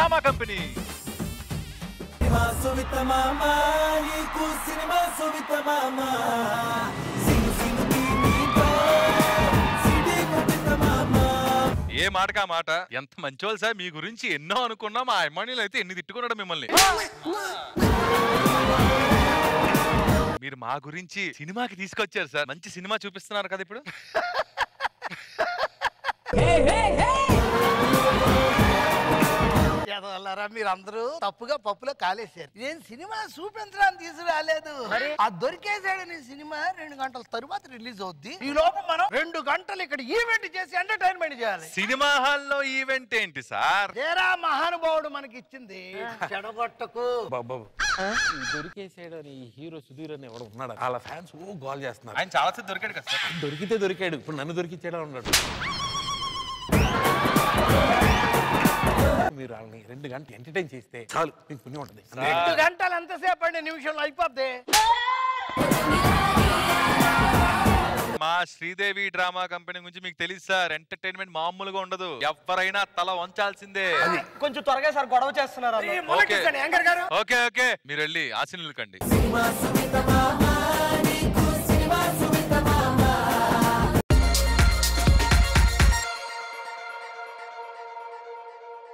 Drama company ఏ మాటకా మాట ఎంత మంచోళ్ళు సార్ మీ గురించి ఎన్నో అనుకున్నా మా అమ్మాయిలు అయితే ఎన్ని తిట్టుకున్నాడు మిమ్మల్ని మీరు మా గురించి సినిమాకి తీసుకొచ్చారు సార్ మంచి సినిమా చూపిస్తున్నారు కదా ఇప్పుడు ఎదవల్లారా మీరందరూ తప్పుగా పప్పులో కాలేశారు నేను సినిమా చూపించడానికి తీసుకురాలేదు ఆ దొరికేసాడని సినిమా రెండు గంటల తరువాత రిలీజ్ అవుద్ది ఈ లోపు మనం రెండు గంటలు ఇక్కడ ఈవెంట్ చేసి ఎంటర్టైన్మెంట్ చేయాలి సినిమా హాల్లో ఈవెంట్ ఏంటి సార్ తేరా మహానుభావుడు మనకి ఇచ్చింది చెడగొట్టకు బాబు దొరికేసాడు అని ఈ హీరో సుధీర్ అని ఎవడు ఉన్నాడు వాళ్ళ ఫ్యాన్స్ ఓ గోల్ చేస్తున్నారు ఆయన చాలా సేపు దొరికాడు కదా సార్ దొరికితే దొరికాడు ఇప్పుడు నన్ను దొరికిచ్చాడా ఉన్నాడు మీరు వాళ్ళని రెండు గంటలు ఎంటర్టైన్ చేస్తే చాలు మీకు పుణ్యం ఉంటుంది రెండు గంటలు ఎంతసేపు అండి నిమిషంలో అయిపోద్ది మా శ్రీదేవి డ్రామా కంపెనీ గురించి మీకు తెలుసు సార్ ఎంటర్టైన్మెంట్ మామూలుగా ఉండదు ఎవరైనా తల వంచాల్సిందే కొంచెం త్వరగా సార్ గొడవ చేస్తున్నారు వాళ్ళు. ఓకే యాంకర్ గారు ఓకే ఓకే మీరు వెళ్ళి ఆశీనులు కండి సినిమా సుమితమా నీకు సినిమా సుమితమా